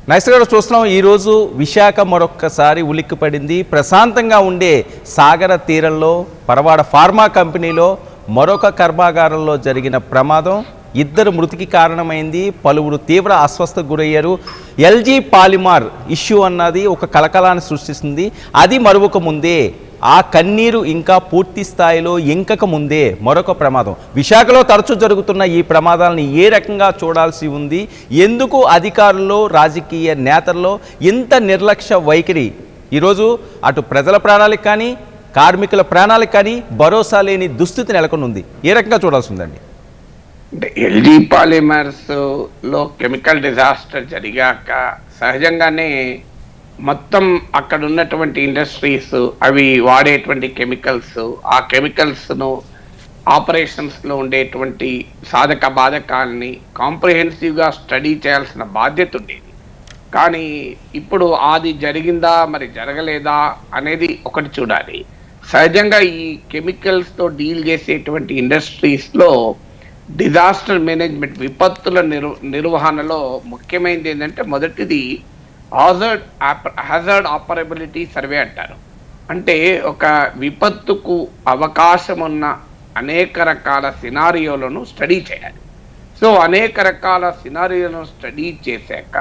next గారు చూస్తున్నాం ఈరోజు విశాఖ మరొక్కసారి ఉలిక్కిపడింది ప్రశాంతంగా ఉండే సాగర తీరంలో పరవాడ ఫార్మా కంపెనీలో మరొక కర్మాగారంలో జరిగిన ప్రమాదం ఇద్దరు మృతికి కారణమైంది పలువురు తీవ్ర అస్వస్థకు గురయ్యారు ఎల్జీ పాలిమార్ ఇష్యూ అన్నది ఒక కలకలాన్ని సృష్టిస్తుంది అది మరొక ముందే ఆ కన్నీరు ఇంకా పూర్తి స్థాయిలో ఇంకక ముందే మరొక ప్రమాదం విశాఖలో తరచూ జరుగుతున్న ఈ ప్రమాదాలను ఏ రకంగా చూడాల్సి ఉంది ఎందుకు అధికారుల్లో రాజకీయ నేతల్లో ఇంత నిర్లక్ష్య వైఖరి ఈరోజు అటు ప్రజల ప్రాణాలకు కానీ కార్మికుల ప్రాణాలకు కానీ భరోసా లేని దుస్థితి నెలకొని ఉంది ఏ రకంగా చూడాల్సి ఉందండి అంటే ఎల్జీ పాలిమర్స్ లో కెమికల్ డిజాస్టర్ జరిగాక సహజంగానే మొత్తం అక్కడ ఉన్నటువంటి ఇండస్ట్రీస్ అవి వాడేటువంటి కెమికల్స్ ఆ కెమికల్స్ ను ఆపరేషన్స్ లో ఉండేటువంటి సాధక బాధకాలని కాంప్రిహెన్సివ్ గా స్టడీ చేయాల్సిన బాధ్యత ఉండేది కానీ ఇప్పుడు అది జరిగిందా మరి జరగలేదా అనేది ఒకటి చూడాలి సహజంగా ఈ కెమికల్స్ తో డీల్ చేసేటువంటి ఇండస్ట్రీస్ లో డిజాస్టర్ మేనేజ్మెంట్ విపత్తుల నిర్ నిర్వహణలో ముఖ్యమైనది ఏంటంటే మొదటిది హాజర్డ్ హ్యాజర్డ్ ఆపరబిలిటీ సర్వే అంటారు అంటే ఒక విపత్తుకు అవకాశం ఉన్న అనేక రకాల సినారియోలను స్టడీ చేయాలి సో అనేక రకాల సినారియోలను స్టడీ చేశాక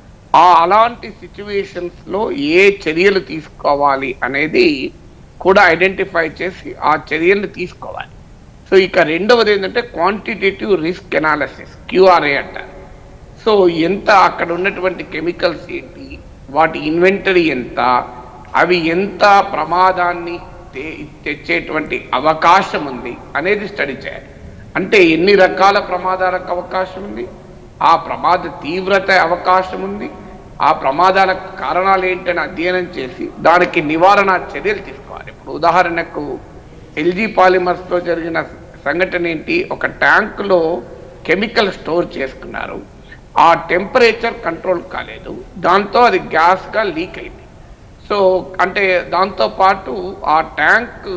ఆ అలాంటి సిచ్యువేషన్స్ లో ఏ చర్యలు తీసుకోవాలి అనేది కూడా ఐడెంటిఫై చేసి ఆ చర్యలు తీసుకోవాలి సో ఇక రెండవది ఏంటంటే క్వాంటిటేటివ్ రిస్క్ ఎనాలిసిస్ క్యూఆర్ఏ అంటారు సో ఎంత అక్కడ ఉన్నటువంటి కెమికల్స్ ఏంటి వాటి ఇన్వెంటరీ ఎంత అవి ఎంత ప్రమాదాన్ని తే- తెచ్చేటువంటి అవకాశం ఉంది అనేది స్టడీ చేయాలి అంటే ఎన్ని రకాల ప్రమాదాలకు అవకాశం ఉంది ఆ ప్రమాద తీవ్రత అవకాశం ఉంది ఆ ప్రమాదాల కారణాలు ఏంటని అధ్యయనం చేసి దానికి నివారణ చర్యలు తీసుకోవాలి ఇప్పుడు ఉదాహరణకు ఎల్జీ పాలిమర్స్ తో జరిగిన సంఘటన ఏంటి ఒక ట్యాంకులో కెమికల్ స్టోర్ చేసుకున్నారు ఆ టెంపరేచర్ కంట్రోల్ కాలేదు దాంతో అది గ్యాస్ గా లీక్ అయింది సో అంటే దాంతో పాటు ఆ ట్యాంక్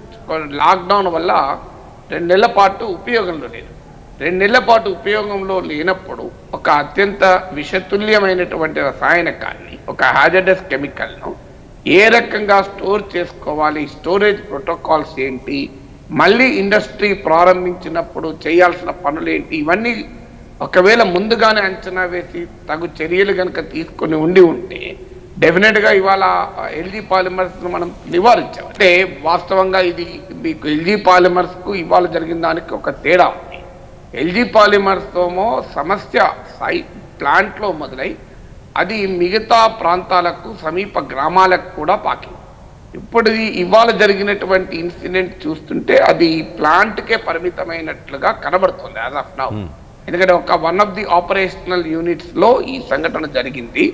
లాక్డౌన్ వల్ల రెండు నెలల పాటు ఉపయోగంలో లేదు రెండు నెలల పాటు ఉపయోగంలో లేనప్పుడు ఒక అత్యంత విషతుల్యమైనటువంటి రసాయనకాన్ని ఒక హ్యాజడస్ కెమికల్ను ఏ రకంగా స్టోర్ చేసుకోవాలి స్టోరేజ్ ప్రోటోకాల్స్ ఏంటి మళ్ళీ ఇండస్ట్రీ ప్రారంభించినప్పుడు చేయాల్సిన పనులు ఏంటి ఇవన్నీ ఒకవేళ ముందుగానే అంచనా వేసి తగు చర్యలు కనుక తీసుకొని ఉండి ఉంటే డెఫినెట్ గా ఇవాళ ఎల్జీ పాలిమర్స్ మనం నివారించాం అంటే వాస్తవంగా ఇది మీకు ఎల్జీ పాలిమర్స్ కు ఇవాళ జరిగిన దానికి ఒక తేడా ఉంది ఎల్జీ పాలిమర్స్ తోమో సమస్య సై ప్లాంట్ లో మొదలై అది మిగతా ప్రాంతాలకు సమీప గ్రామాలకు కూడా పాకింది ఇప్పుడు ఈ ఇవాళ జరిగినటువంటి ఇన్సిడెంట్ చూస్తుంటే అది ప్లాంట్కే పరిమితమైనట్లుగా కనబడుతుంది యాజ్ ఆఫ్ నౌ ఎందుకంటే ఒక one of the operational units లో ఈ సంఘటన జరిగింది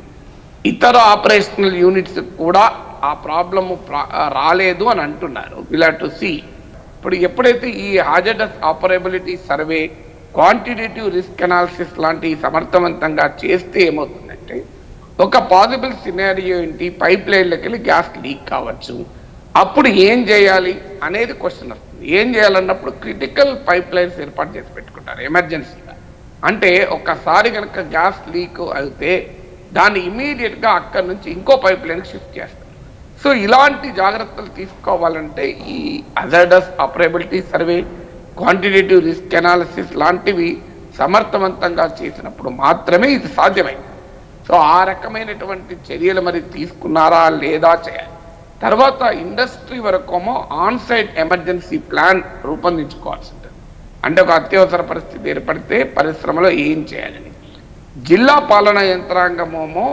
ఇతర ఆపరేషనల్ యూనిట్స్ కూడా ఆ ప్రాబ్లమ్ రాలేదు అని అంటున్నారు ఇలా టు సి ఇప్పుడు ఎప్పుడైతే ఈ hazardous operability survey quantitative risk analysis లాంటి సమర్థవంతంగా చేస్తే ఏమవుతుందంటే ఒక పాసిబుల్ సినారియో ఏంటి పైప్ లైన్లోకి వెళ్ళి గ్యాస్ లీక్ కావచ్చు అప్పుడు ఏం చేయాలి అనేది క్వశ్చన్ వస్తుంది ఏం చేయాలన్నప్పుడు క్రిటికల్ పైప్ లైన్స్ ఏర్పాటు చేసి పెట్టుకుంటారు ఎమర్జెన్సీగా అంటే ఒక్కసారి కనుక గ్యాస్ లీక్ అయితే దాన్ని ఇమీడియట్ గా అక్కడి నుంచి ఇంకో పైప్ లైన్ షిఫ్ట్ చేస్తారు సో ఇలాంటి జాగ్రత్తలు తీసుకోవాలంటే ఈ hazardous operability survey quantitative risk analysis లాంటివి సమర్థవంతంగా చేసినప్పుడు మాత్రమే ఇది సాధ్యమైంది సో ఆ రకమైనటువంటి చర్యలు మరి తీసుకున్నారా లేదా చేయాలి తర్వాత ఇండస్ట్రీ వరకేమో ఆన్ సైట్ ఎమర్జెన్సీ ప్లాన్ రూపొందించుకోవాల్సి ఉంటుంది అంటే ఒక అత్యవసర పరిస్థితి ఏర్పడితే పరిశ్రమలో ఏం చేయాలని జిల్లా పాలనా యంత్రాంగమేమో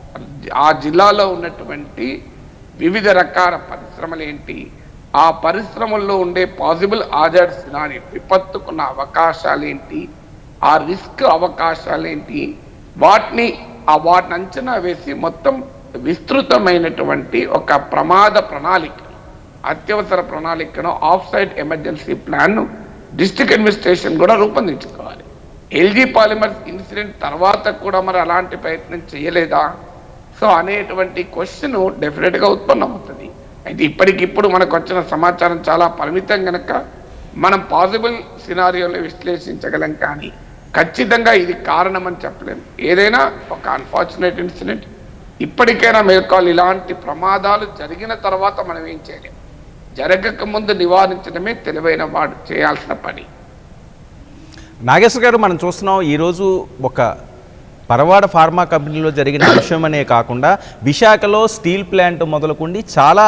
ఆ జిల్లాలో ఉన్నటువంటి వివిధ రకాల పరిశ్రమలు ఏంటి ఆ పరిశ్రమల్లో ఉండే పాసిబుల్ ఆజాడ్ సినారీ విపత్తుకున్న అవకాశాలు ఏంటి ఆ రిస్క్ అవకాశాలు ఏంటి వాటిని ఆ వాటిని అంచనా వేసి మొత్తం విస్తృతమైనటువంటి ఒక ప్రమాద ప్రణాళిక అత్యవసర ప్రణాళికను off site emergency plan district administration కూడా రూపొందించుకోవాలి ఎల్జీ పాలిమర్స్ ఇన్సిడెంట్ తర్వాత కూడా మరి అలాంటి ప్రయత్నం చేయలేదా సో అనేటువంటి క్వశ్చన్ డెఫినెట్ గా ఉత్పన్నమవుతుంది అయితే ఇప్పటికిప్పుడు మనకు వచ్చిన సమాచారం చాలా పరిమితం గనక మనం పాసిబుల్ సినారియోలు విశ్లేషించగలం కానీ ఖచ్చితంగా ఇది కారణం అని చెప్పలేము ఏదైనా ఒక అన్ఫార్చునేట్ ఇన్సిడెంట్ ఇప్పటికైనా మేల్కోవాలి ఇలాంటి ప్రమాదాలు జరిగిన తర్వాత మనం ఏం చేయలేం జరగక ముందు నివారించడమే తెలివైన వాడు చేయాల్సిన పని నాగేశ్వర గారు మనం చూస్తున్నాం ఈరోజు ఒక పరవాడ ఫార్మా కంపెనీలో జరిగిన విషయమనే కాకుండా విశాఖలో స్టీల్ ప్లాంట్ మొదలుకుండి చాలా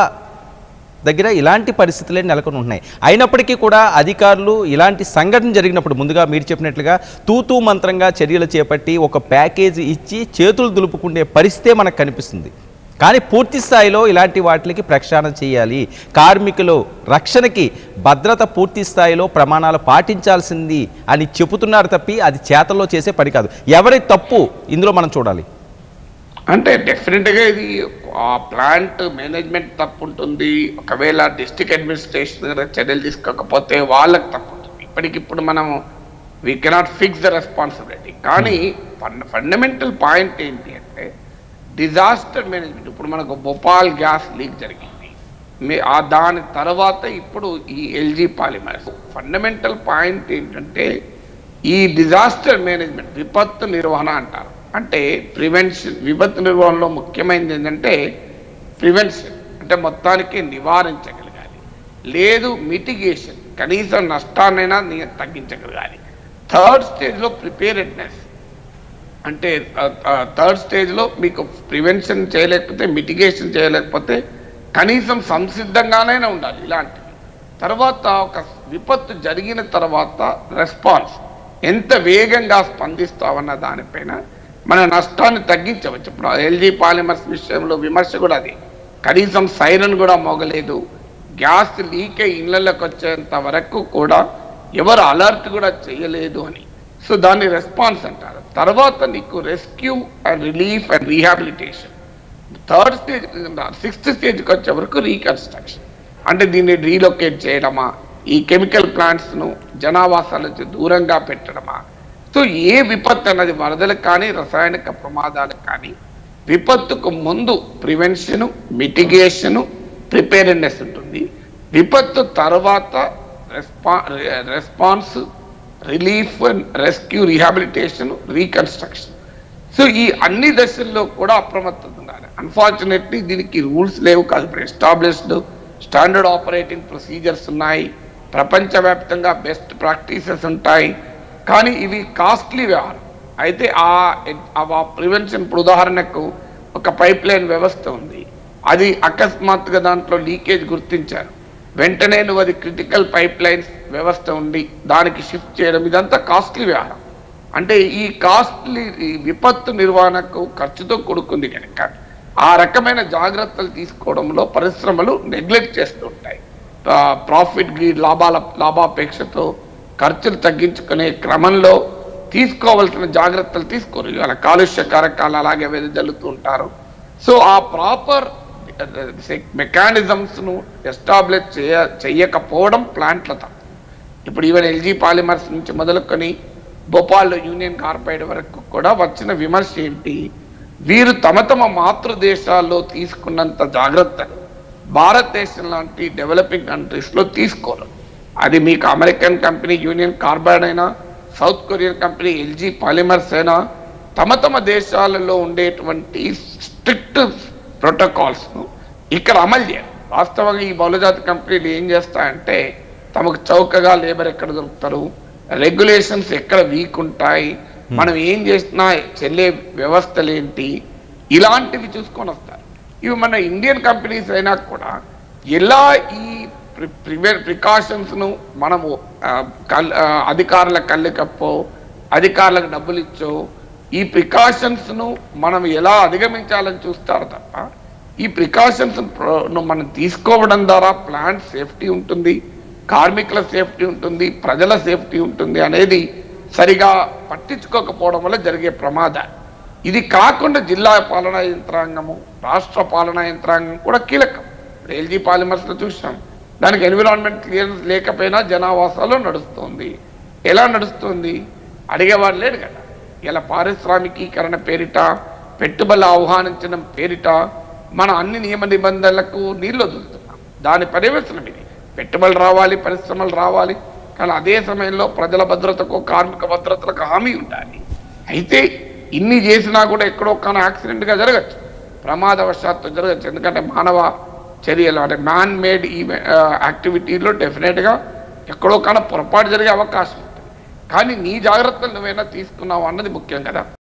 దగ్గర ఇలాంటి పరిస్థితులే నెలకొని ఉన్నాయి అయినప్పటికీ కూడా అధికారులు ఇలాంటి సంఘటన జరిగినప్పుడు ముందుగా మీరు చెప్పినట్లుగా తూతూ మంత్రంగా చర్యలు చేపట్టి ఒక ప్యాకేజీ ఇచ్చి చేతులు దులుపుకునే పరిస్థితే మనకు కనిపిస్తుంది కానీ పూర్తి స్థాయిలో ఇలాంటి వాటికి ప్రక్షాళన చేయాలి కార్మికులు రక్షణకి భద్రత పూర్తి స్థాయిలో ప్రమాణాలు పాటించాల్సింది అని చెబుతున్నారు తప్పి అది చేతల్లో చేసే పని కాదు ఎవరి తప్పు ఇందులో మనం చూడాలి అంటే డెఫినెట్గా ఇది ఆ ప్లాంట్ మేనేజ్మెంట్ తప్పు ఉంటుంది ఒకవేళ డిస్ట్రిక్ట్ అడ్మినిస్ట్రేషన్ దగ్గర చర్యలు తీసుకోకపోతే వాళ్ళకి తప్పు ఉంటుంది ఇప్పటికిప్పుడు మనం we cannot fix the responsibility కానీ ఫండమెంటల్ పాయింట్ ఏంటి అంటే డిజాస్టర్ మేనేజ్మెంట్ ఇప్పుడు మనకు భోపాల్ గ్యాస్ లీక్ జరిగింది మీ ఆ దాని తర్వాత ఇప్పుడు ఈ ఎల్జీ పాలిమర్స్ ఫండమెంటల్ పాయింట్ ఏంటంటే ఈ డిజాస్టర్ మేనేజ్మెంట్ విపత్తు నిర్వహణ అంటారు అంటే ప్రివెన్షన్ విపత్తు నిర్వహణలో ముఖ్యమైనది ఏంటంటే ప్రివెన్షన్ అంటే మొత్తానికి నివారించగలగాలి లేదు మిటిగేషన్ కనీసం నష్టాన్నైనా ని- తగ్గించగలగాలి థర్డ్ స్టేజ్లో ప్రిపేరెడ్నెస్ అంటే థర్డ్ స్టేజ్లో మీకు ప్రివెన్షన్ చేయలేకపోతే మిటిగేషన్ చేయలేకపోతే కనీసం సంసిద్ధంగానైనా ఉండాలి ఇలాంటివి తర్వాత ఒక విపత్తు జరిగిన తర్వాత రెస్పాన్స్ ఎంత వేగంగా స్పందిస్తామన్న దానిపైన మన నష్టాన్ని తగ్గించవచ్చు ఇప్పుడు ఎల్జీ పాలిమర్స్ విషయంలో విమర్శ కూడా అది కనీసం సైరన్ కూడా మోగలేదు గ్యాస్ లీక్ అయి ఇళ్లలోకి వచ్చేంత వరకు కూడా ఎవరు అలర్ట్ కూడా చేయలేదు అని సో దాన్ని రెస్పాన్స్ అంటారు తర్వాత నీకు rescue and relief and rehabilitation third stage sixth స్టేజ్కి వచ్చే వరకు రీకన్స్ట్రక్షన్ అంటే దీన్ని రీలొకేట్ చేయడమా ఈ కెమికల్ ప్లాంట్స్ను జనావాసాల నుంచి దూరంగా పెట్టడమా సో ఏ విపత్తు అన్నది వరదలకు కానీ రసాయనిక ప్రమాదాలకు కానీ విపత్తుకు ముందు ప్రివెన్షను మిటిగేషను ప్రిపేర్నెస్ ఉంటుంది విపత్తు తర్వాత రెస్పా response relief and rescue rehabilitation reconstruction so ఈ అన్ని దశల్లో కూడా అప్రమత్తత ఉండాలి అన్ఫార్చునేట్లీ దీనికి రూల్స్ లేవు కాదు ఇప్పుడు ఎస్టాబ్లిష్డ్ స్టాండర్డ్ ఆపరేటింగ్ ప్రొసీజర్స్ ఉన్నాయి ప్రపంచవ్యాప్తంగా బెస్ట్ ప్రాక్టీసెస్ ఉంటాయి కానీ ఇవి కాస్ట్లీ వ్యవహారం అయితే ఆ ఆ ప్రివెన్షన్ ఇప్పుడు ఉదాహరణకు ఒక పైప్ లైన్ వ్యవస్థ ఉంది అది అకస్మాత్తుగా దాంట్లో లీకేజ్ గుర్తించారు వెంటనే నువ్వు అది క్రిటికల్ పైప్ లైన్స్ వ్యవస్థ ఉండి దానికి షిఫ్ట్ చేయడం ఇదంతా కాస్ట్లీ వ్యవహారం అంటే ఈ కాస్ట్లీ ఈ విపత్తు నిర్వహణకు ఖర్చుతో కూడుకుంది కనుక ఆ రకమైన జాగ్రత్తలు తీసుకోవడంలో పరిశ్రమలు నెగ్లెక్ట్ చేస్తుంటాయి ప్రాఫిట్ లాభాల లాభాపేక్షతో ఖర్చులు తగ్గించుకునే క్రమంలో తీసుకోవాల్సిన జాగ్రత్తలు తీసుకోరు ఇవాళ కాలుష్య కారకాలు అలాగే వెదజల్లుతూ ఉంటారు సో ఆ ప్రాపర్ మెకానిజమ్స్ ను ఎస్టాబ్లిష్ చేయ చెయ్యకపోవడం ప్లాంట్ల తప్పు ఇప్పుడు ఈవెన్ ఎల్జీ పాలిమర్స్ నుంచి మొదలుకొని భోపాల్లో యూనియన్ కార్బైడ్ వరకు కూడా వచ్చిన విమర్శ ఏంటి వీరు తమ తమ మాతృదేశాల్లో తీసుకున్నంత జాగ్రత్తలు భారతదేశం లాంటి డెవలపింగ్ కంట్రీస్ లో తీసుకోరు అది మీకు అమెరికన్ కంపెనీ యూనియన్ కార్బైడ్ అయినా South Korean company LG Polymers అయినా తమ తమ దేశాలలో ఉండేటువంటి స్ట్రిక్ట్ ప్రోటోకాల్స్ ను ఇక్కడ అమలు చేయాలి వాస్తవంగా ఈ బహుళజాతి కంపెనీలు ఏం చేస్తాయంటే తమకు చౌకగా లేబర్ ఎక్కడ దొరుకుతారు రెగ్యులేషన్స్ ఎక్కడ వీక్ ఉంటాయి మనం ఏం చేసినా చెల్లే వ్యవస్థలు ఏంటి ఇలాంటివి చూసుకొని వస్తారు ఇవి మన ఇండియన్ కంపెనీస్ అయినా కూడా ఎలా ఈ ప్రివెంట్ ప్రికాషన్స్ ను మనము ఆ, కల్ ఆ, అధికారుల కళ్ళు కప్పో అధికారులకు డబ్బులు ఇచ్చో ఈ ప్రికాషన్స్ ను మనం ఎలా అధిగమించాలని చూస్తారు తప్ప ఈ ప్రికాషన్స్ ను మనం తీసుకోవడం ద్వారా ప్లాంట్ సేఫ్టీ ఉంటుంది కార్మికుల సేఫ్టీ ఉంటుంది ప్రజల సేఫ్టీ ఉంటుంది అనేది సరిగా పట్టించుకోకపోవడం వల్ల జరిగే ప్రమాదాలు ఇది కాకుండా జిల్లా పాలనా యంత్రాంగము రాష్ట్ర పాలనా యంత్రాంగం కూడా కీలకం ఎల్జీ పాలిమర్స్ లో చూసాం దానికి ఎన్విరాన్మెంట్ క్లియరెన్స్ లేకపోయినా జనావాసాలు నడుస్తుంది ఎలా నడుస్తుంది అడిగేవాడు లేడు కదా ఇలా పారిశ్రామికీకరణ పేరిట పెట్టుబడులు ఆహ్వానించడం పేరిట మన అన్ని నియమ నిబంధనలకు నీళ్లు వదులుతున్నాం దాని పర్యవేక్షణం ఇది పెట్టుబడులు రావాలి పరిశ్రమలు రావాలి కానీ అదే సమయంలో ప్రజల భద్రతకు కార్మిక భద్రతలకు హామీ ఉండాలి అయితే ఇన్ని చేసినా కూడా ఎక్కడో కానీ యాక్సిడెంట్గా జరగచ్చు ప్రమాదవశాత్తు జరగచ్చు ఎందుకంటే మానవ చర్యలు అంటే మ్యాన్ మేడ్ ఈ యాక్టివిటీలో డెఫినెట్గా ఎక్కడో కానీ పొరపాటు జరిగే అవకాశం ఉంటుంది కానీ నీ జాగ్రత్తలు నువ్వైనా తీసుకున్నావు అన్నది ముఖ్యం కదా